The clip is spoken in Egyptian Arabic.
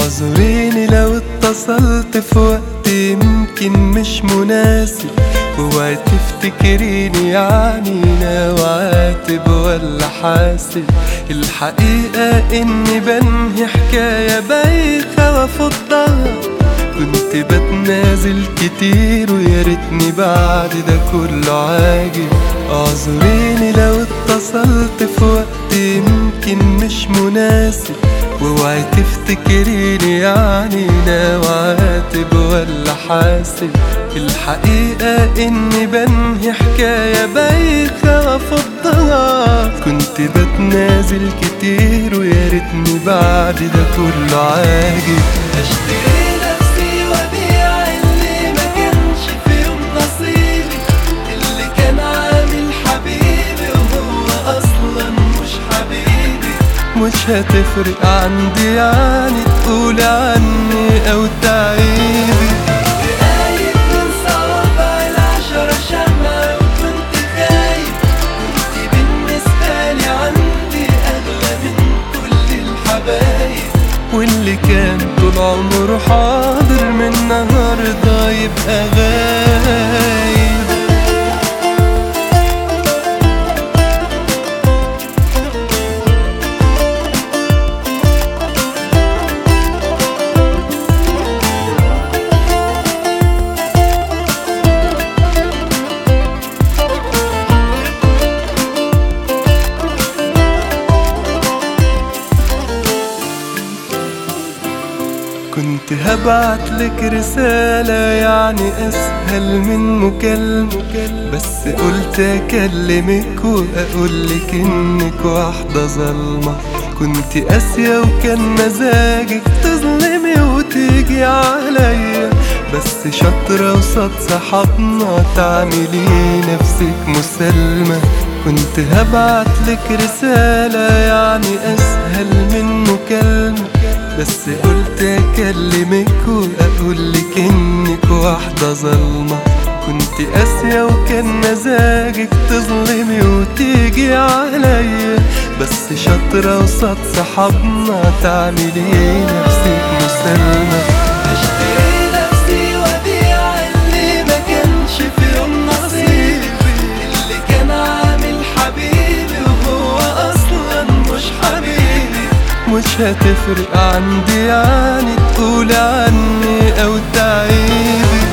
اعذريني لو اتصلت في وقت يمكن مش مناسب اوعي تفتكريني يعني ناوي عاتب ولا حاسب الحقيقة اني بنهي حكاية بايخة وافضها كنت بتنازل كتير ويا ريتني بعد ده كله عاجب اعذريني لو اتصلت في وقت يمكن مش مناسب واوعي تفتكريني يعني ناوي عاتب ولا حاسب الحقيقة اني بنهي حكاية بايخة وافضها كنت بتنازل كتير ويا ريتني بعد ده كله عاجب اشتري نفسي وابيع اللي ما كانش في يوم نصيبي اللي كان عامل حبيبي وهو اصلا مش حبيبي مش هتفرق عندي يعني تقول عني او تعيبي قايد من صوابع العشرة شمعة وكنت خايف كنت بالنسبة لي عندي أغلى من كل الحبايب واللي كان طول عمره حاضر من النهاردة يبقى غايب كنت هبعت لك رسالة يعني أسهل من مكالمة بس قلت أكلمك وأقول لك إنك واحدة ظلمة كنت قاسية وكان مزاجك تظلمي وتيجي عليا بس شاطرة وصاد صحابنا تعملي نفسك مسالمة كنت هبعت لك رسالة يعني أسهل من مكالمة بس قلت اكلمك واقول لك انك واحده ظلمه كنت قاسيه وكان مزاجك تظلمي وتيجي عليا بس شاطره وصاد صحابنا تعملي نفسك مسالمه اشتري نفسي وابيع اللي ما كانش في يوم نصيبي اللي كان عامل حبيبي وهو اصلا مش حبيبي مش هتفرق عندي يعني تقول عني او تعيبي